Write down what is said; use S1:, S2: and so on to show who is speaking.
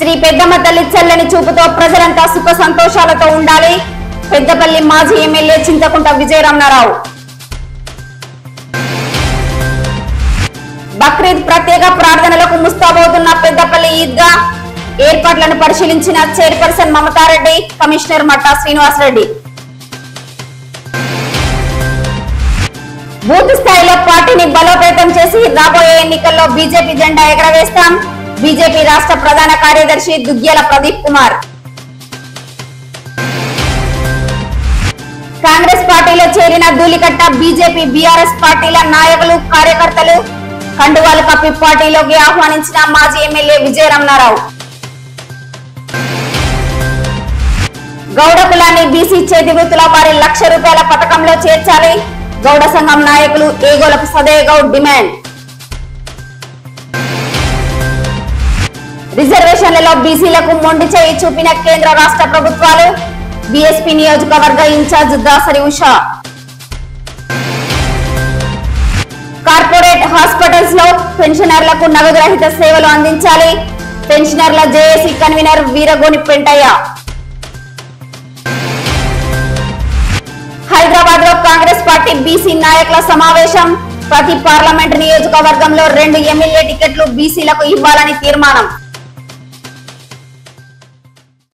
S1: శ్రీ పెద్దమ్మ తల్లి చల్లని చూపుతో ప్రజలంతా సుఖ సంతోషాలతో ఉండాలి పెద్దపల్లి మాజీ ఎమ్మెల్యే చింతకుంట విజయరమణారావు బక్రీద్ ప్రత్యేక ప్రార్థనలకు ముస్తాబవుతున్న పెద్దపల్లి ఈద్గా ఏర్పాట్లను పరిశీలించిన chairperson Mamata Reddy commissioner Matta Srinivasa Reddy booth స్థాయిలో పార్టీని బలోపేతం చేసి రాబోయే ఎన్నికల్లో బీజేపీ జెండా ఎగరవేస్తాం బీజేపీ రాష్ట్ర ప్రధాన కార్యదర్శి దుగ్గ్యాల ప్రదీప్ కుమార్ కాంగ్రెస్ పార్టీలో చేరిన ధూళికట్ట బీజేపీ బీఆర్ఎస్ పార్టీల నాయకులు కార్యకర్తలు కండువాలు కప్పి పార్టీలోకి ఆహ్వానించిన మాజీ ఎమ్మెల్యే విజయరమణారావు గౌడ కులాన్ని బీసీ చేతి వృత్తుల వారి లక్ష రూపాయల పథకంలో చేర్చాలి గౌడ సంఘం నాయకులు ఏగోలకు సదయ గౌడ్ డిమాండ్ రిజర్వేషన్లలో బీసీలకు మొండి చేయి చూపిన కేంద్ర రాష్ట్ర ప్రభుత్వాలు బీఎస్పీ నియోజకవర్గ in charge Dasari Usha corporate hospitals లో పెన్షనర్లకు నగదు రహిత సేవలు అందించాలి పెన్షనర్ల జేఏసీ కన్వీనర్ వీరగోని పెంటయ్య హైదరాబాద్ లో కాంగ్రెస్ పార్టీ బీసీ నాయకుల సమావేశం ప్రతి పార్లమెంట్ నియోజకవర్గంలో రెండు ఎమ్మెల్యే టికెట్లు బీసీలకు ఇవ్వాలని తీర్మానం